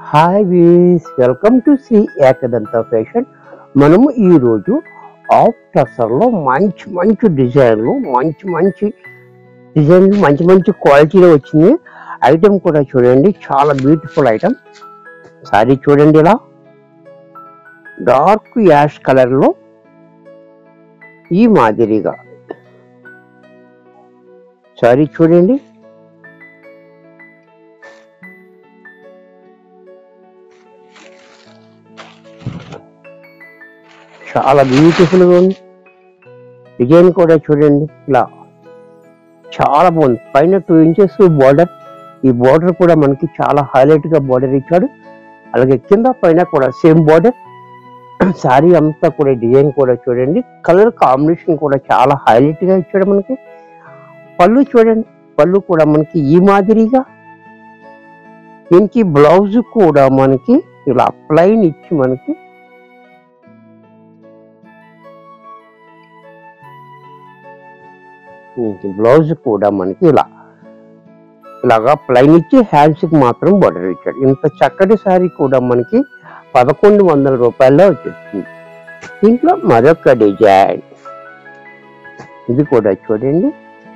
hi వీస్ welcome to Shri Ekadanta fashion మనము ఈరోజు ఆఫ్ టసర్లో మంచి మంచి డిజైన్లు మంచి మంచి డిజైన్లు మంచి మంచి క్వాలిటీలో వచ్చింది ఐటెం కూడా చూడండి చాలా బ్యూటిఫుల్ ఐటెం సారీ చూడండి ఇలా డార్క్ యాష్ కలర్లో ఈ మాదిరిగా సారీ చూడండి చాలా బ్యూటిఫుల్ గా ఉంది డిజైన్ కూడా చూడండి ఇలా చాలా బాగుంది పైన టూ ఇంచెస్ బార్డర్ ఈ బార్డర్ కూడా మనకి చాలా హైలైట్ గా బార్డర్ ఇచ్చాడు అలాగే కింద పైన కూడా సేమ్ బార్డర్ శారీ అంతా కూడా డిజైన్ కూడా చూడండి కలర్ కాంబినేషన్ కూడా చాలా హైలైట్ గా ఇచ్చాడు మనకి పళ్ళు చూడండి పళ్ళు కూడా మనకి ఈ మాదిరిగా దీనికి బ్లౌజ్ కూడా మనకి ఇలా ప్లైన్ ఇచ్చి మనకి బ్లౌజ్ కూడా మనకి ఇలా ఇలాగా ప్లైన్ ఇచ్చి హ్యాండ్స్ కి మాత్రం బోర్డర్ ఇచ్చాడు ఇంత చక్కటి సారీ కూడా మనకి పదకొండు వందల రూపాయల్లో వచ్చేస్తుంది దీంట్లో మరొక డిజైన్ ఇది కూడా చూడండి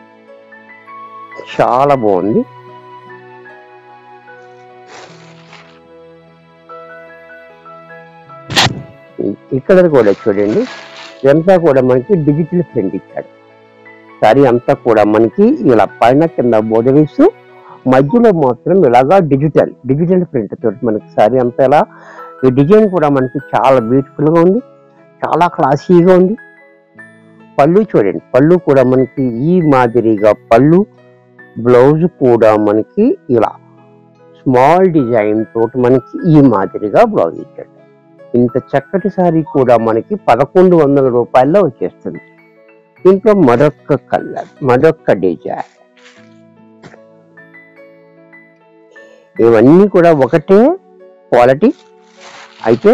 చాలా బాగుంది ఇక్కడ కూడా చూడండి ఇదంతా కూడా మనకి డిజిటల్ ప్రింట్ ఇచ్చాడు సారీ అంతా కూడా మనకి ఇలా పైన కింద బోధరిస్తూ మధ్యలో మాత్రం ఇలాగా డిజిటల్ డిజిటల్ ప్రింట్ తోటి మనకి సారీ అంతా ఇలా ఈ డిజైన్ కూడా మనకి చాలా బ్యూటిఫుల్ గా ఉంది చాలా క్లాసీగా ఉంది పళ్ళు చూడండి పళ్ళు కూడా మనకి ఈ మాదిరిగా పళ్ళు బ్లౌజ్ కూడా మనకి ఇలా స్మాల్ డిజైన్ తోటి మనకి ఈ మాదిరిగా బ్లౌజ్ ఇచ్చాడు ఇంత చక్కటి సారీ కూడా మనకి పదకొండు వందల రూపాయల్లో వచ్చేస్తుంది దీంట్లో మరొక కలర్ మరొక డిజైన్ ఇవన్నీ కూడా ఒకటే క్వాలిటీ అయితే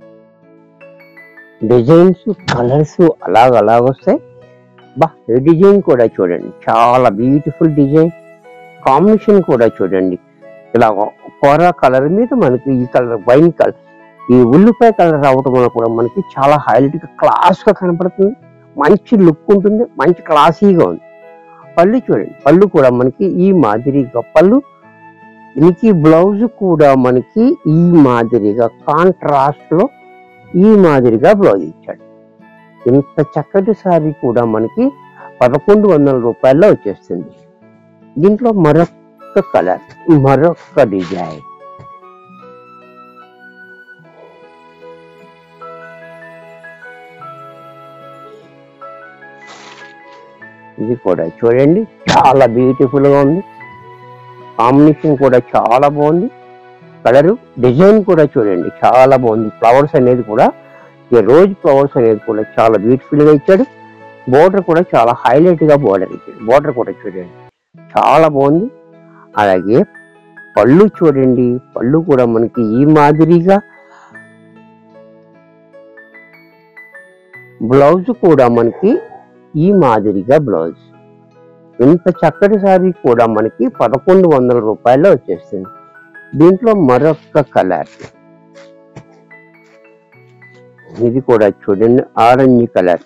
డిజైన్స్ కలర్స్ అలాగ అలాగ వస్తాయి బా ఈ డిజైన్ కూడా చూడండి చాలా బ్యూటిఫుల్ డిజైన్ కాంబినేషన్ కూడా చూడండి ఇలా కోర కలర్ మీద మనకి ఈ కలర్ వైన్ కలర్ ఈ ఉల్లిపాయ కలర్ రావటం వల్ల కూడా మనకి చాలా హైలైట్ గా క్లాస్ గా కనపడుతుంది మంచి లుక్ ఉంటుంది మంచి క్లాసీగా ఉంది పళ్ళు చూడండి పళ్ళు కూడా మనకి ఈ మాదిరిగా పళ్ళు దీనికి బ్లౌజ్ కూడా మనకి ఈ మాదిరిగా కాంట్రాస్ట్ లో ఈ మాదిరిగా బ్లౌజ్ ఇచ్చాడు ఇంత చక్కటి సారీ కూడా మనకి పదకొండు వందల రూపాయల్లో వచ్చేస్తుంది దీంట్లో మరొక కలర్ మరొక డిజైన్ ఇది కూడా చూడండి చాలా బ్యూటిఫుల్ గా ఉంది కాంబినేషన్ కూడా చాలా బాగుంది కలరు డిజైన్ కూడా చూడండి చాలా బాగుంది ఫ్లవర్స్ అనేది కూడా ఈ రోజ్ ఫ్లవర్స్ అనేది కూడా చాలా బ్యూటిఫుల్ గా ఇచ్చాడు బోర్డర్ కూడా చాలా హైలైట్ గా బోర్డర్ ఇచ్చాడు బోర్డర్ కూడా చూడండి చాలా బాగుంది అలాగే పళ్ళు చూడండి పళ్ళు కూడా మనకి ఈ మాదిరిగా బ్లౌజ్ కూడా మనకి ఈ మాదిరిగా బ్లౌజ్ ఇంత చక్కటి సారీ కూడా మనకి పదకొండు వందల రూపాయల్లో వచ్చేస్తుంది దీంట్లో మరొక కలర్ ఇది కూడా చూడండి ఆరెంజ్ కలర్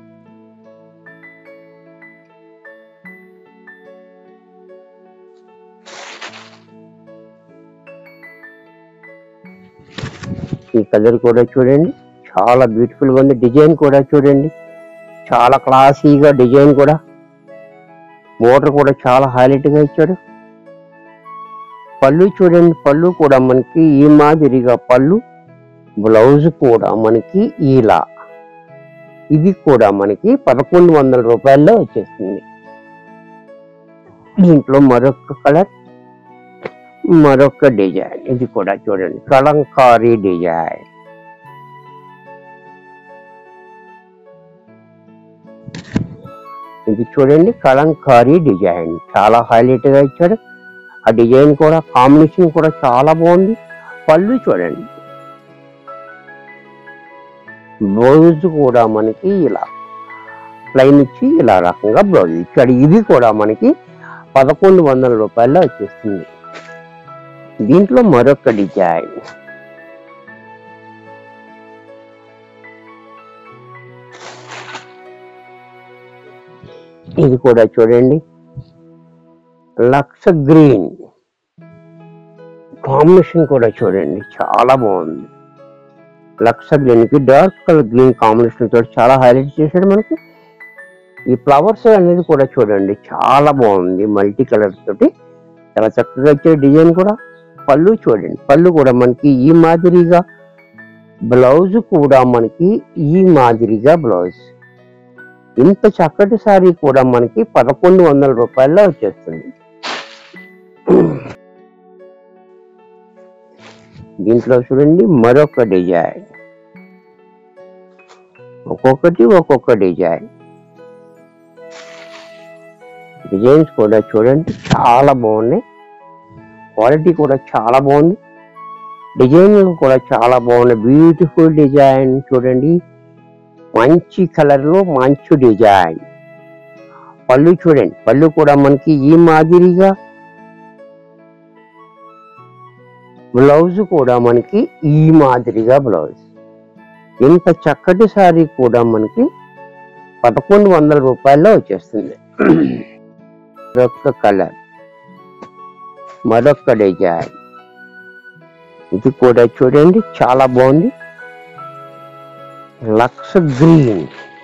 ఈ కలర్ కూడా చూడండి చాలా బ్యూటిఫుల్ గా ఉంది డిజైన్ కూడా చూడండి చాలా క్లాసీగా డిజైన్ కూడా బోర్డర్ కూడా చాలా హైలైట్ గా ఇచ్చాడు పళ్ళు చూడండి పళ్ళు కూడా మనకి ఈ మాదిరిగా పళ్ళు బ్లౌజ్ కూడా మనకి ఇలా ఇది కూడా మనకి పదకొండు వందల రూపాయల్లో వచ్చేస్తుంది దీంట్లో మరొక కలర్ మరొక డిజైన్ ఇది కూడా చూడండి కలంకారీ డిజైన్ ఇది చూడండి కలంకారీ డిజైన్ చాలా హైలైట్ గా ఇచ్చాడు ఆ డిజైన్ కూడా కాంబినేషన్ కూడా చాలా బాగుంది పళ్ళు చూడండి బ్లౌజ్ కూడా మనకి ఇలా ప్లైన్ ఇచ్చి ఇలా రకంగా బ్లౌజ్ ఇచ్చాడు ఇది కూడా మనకి పదకొండు వందల రూపాయల్లో వచ్చేస్తుంది దీంట్లో మరొక డిజైన్ ఇది కూడా చూడండి లక్స్ గ్రీన్ కాంబినేషన్ కూడా చూడండి చాలా బాగుంది లక్స్ గ్రీన్ కి డార్క్ కలర్ గ్రీన్ కాంబినేషన్ తోటి చాలా హైలైట్ చేశాడు మనకి ఈ ఫ్లవర్స్ అనేది కూడా చూడండి చాలా బాగుంది మల్టీ కలర్ తోటి చాలా చక్కగా ఇచ్చే డిజైన్ కూడా పళ్ళు చూడండి పళ్ళు కూడా మనకి ఈ మాదిరిగా బ్లౌజ్ కూడా మనకి ఈ మాదిరిగా బ్లౌజ్ ఇంత చక్కటి సారీ కూడా మనకి పదకొండు వందల రూపాయల్లో వచ్చేస్తుంది దీంట్లో చూడండి మరొక డిజైన్ ఒక్కొక్కటి ఒక్కొక్క డిజైన్ డిజైన్స్ కూడా చూడండి చాలా బాగున్నాయి క్వాలిటీ కూడా చాలా బాగుంది డిజైన్ కూడా చాలా బాగున్నాయి బ్యూటిఫుల్ డిజైన్ చూడండి మంచి కలర్ లో మంచి డిజైన్ పళ్ళు చూడండి పళ్ళు కూడా మనకి ఈ మాదిరిగా బ్లౌజ్ కూడా మనకి ఈ మాదిరిగా బ్లౌజ్ ఇంత చక్కటి సారీ కూడా మనకి పదకొండు వందల రూపాయల్లో వచ్చేస్తుంది మరొక కలర్ మరొక డిజైన్ ఇది కూడా చూడండి చాలా బాగుంది లక్స్ గ్రీన్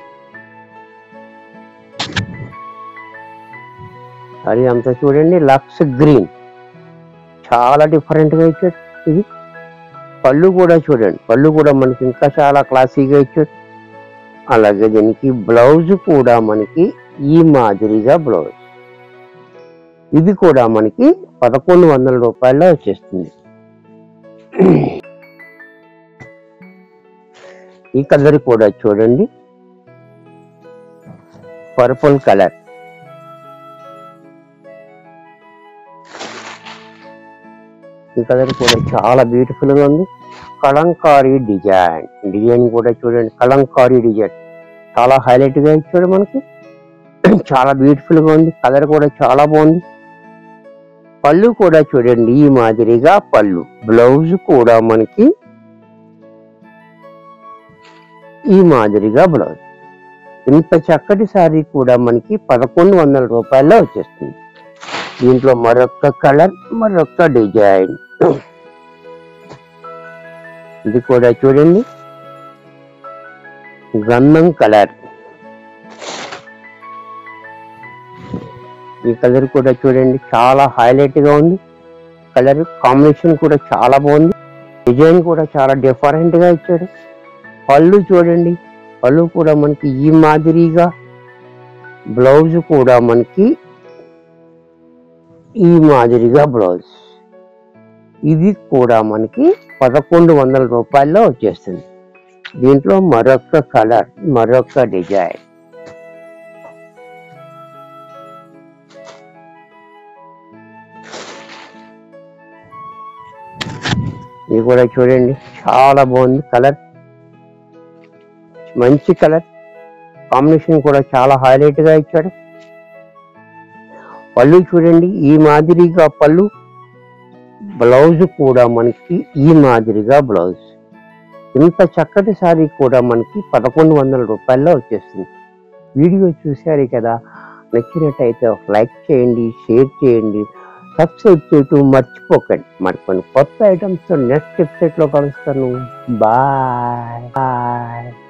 అది అంతా చూడండి లక్స్ గ్రీన్ చాలా డిఫరెంట్ గా ఇచ్చాడు ఇది పళ్ళు కూడా చూడండి పళ్ళు కూడా మనకి ఇంకా చాలా క్లాసీగా ఇచ్చాడు అలాగే దీనికి బ్లౌజ్ కూడా మనకి ఈ మాదిరిగా బ్లౌజ్ ఇది కూడా మనకి పదకొండు వందల రూపాయల్లో వచ్చేస్తుంది ఈ కలర్ కూడా చూడండి పర్పుల్ కలర్ ఈ కలర్ కూడా చాలా బ్యూటిఫుల్ గా ఉంది కలంకారీ డిజైన్ డిజైన్ కూడా చూడండి కలంకారీ డిజైన్ చాలా హైలైట్ గా ఇచ్చాడు మనకి చాలా బ్యూటిఫుల్ గా ఉంది కలర్ కూడా చాలా బాగుంది పళ్ళు కూడా చూడండి ఈ మాదిరిగా పళ్ళు బ్లౌజ్ కూడా మనకి ఈ మాదిరిగా బ్లౌజ్ ఇంత చక్కటి సారీ కూడా మనకి పదకొండు వందల రూపాయల్లో వచ్చేస్తుంది దీంట్లో మరొక కలర్ మరొక డిజైన్ ఇది కూడా చూడండి గంధం కలర్ ఈ కలర్ కూడా చూడండి చాలా హైలైట్ గా ఉంది కలర్ కాంబినేషన్ కూడా చాలా బాగుంది డిజైన్ కూడా చాలా డిఫరెంట్ గా ఇచ్చాడు పళ్ళు చూడండి పళ్ళు కూడా మనకి ఈ మాదిరిగా బ్లౌజ్ కూడా మనకి ఈ మాదిరిగా బ్లౌజ్ ఇది కూడా మనకి పదకొండు వందల రూపాయల్లో వచ్చేస్తుంది దీంట్లో మరొక కలర్ మరొక డిజైన్ ఇది కూడా చూడండి చాలా బాగుంది కలర్ మంచి కలర్ కాంబినేషన్ కూడా చాలా హైలైట్ గా ఇచ్చాడు పళ్ళు చూడండి ఈ మాదిరిగా పళ్ళు బ్లౌజ్ కూడా మనకి ఈ మాదిరిగా బ్లౌజ్ ఇంత చక్కటి సారీ కూడా మనకి పదకొండు వందల రూపాయల్లో వచ్చేస్తుంది వీడియో చూశారు కదా నచ్చినట్టయితే ఒక లైక్ చేయండి షేర్ చేయండి సబ్స్క్రైబ్ చేయటం మర్చిపోకండి మరి కొన్ని కొత్త ఐటమ్స్ నెక్స్ట్ వెబ్సైట్లో కలుస్తాను బాయ్ బాయ్